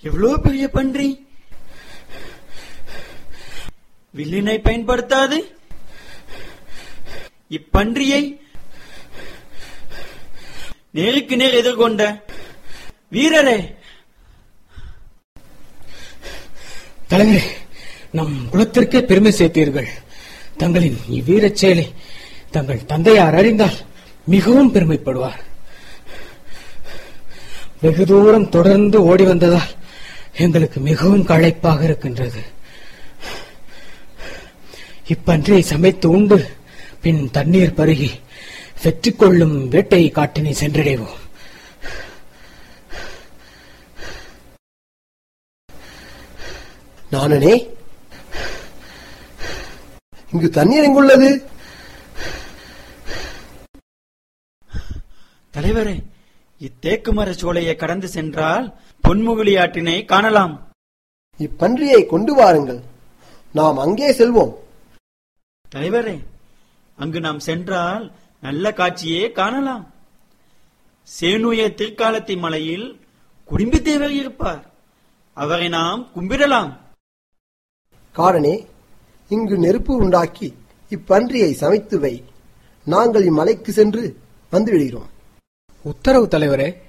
எவ்வளவு பெரிய பன்றி வில்லினை பயன்படுத்தாது இப்பன்றியை நேருக்கு நேர் எதிர்கொண்ட வீரரே தலைவரே நம் குலத்திற்கே பெருமை சேர்த்தீர்கள் தங்களின் இவ்வீரச் செயலை தங்கள் தந்தையார் அறிந்தால் மிகவும் பெருமைப்படுவார் வெகு தூரம் தொடர்ந்து ஓடி வந்ததால் எங்களுக்கு மிகவும் களைப்பாக இருக்கின்றது இப்பன்றியை சமைத்து உண்டு பின் தண்ணீர் பருகி வெற்றி கொள்ளும் வேட்டை காட்டினை சென்றடைவோம் நானனே இங்கு தண்ணீர் எங்குள்ளது தலைவரே இத்தேக்கு மர சோலையை கடந்து சென்றால் பொன்முகுலி ஆற்றினை காணலாம் இப்பன்றியை கொண்டு வாருங்கள் நாம் அங்கே செல்வோம் தலைவரே அங்கு நாம் சென்றால் நல்ல காட்சியே காணலாம் சேனுய திருக்காலத்தி மலையில் குடும்பி தேவர் இருப்பார் அவரை நாம் கும்பிடலாம் காரனே இங்கு நெருப்பு உண்டாக்கி இப்பன்றியை சமைத்து வை நாங்கள் இம்மலைக்கு சென்று வந்து விடுகிறோம் உத்தரவு தலைவரே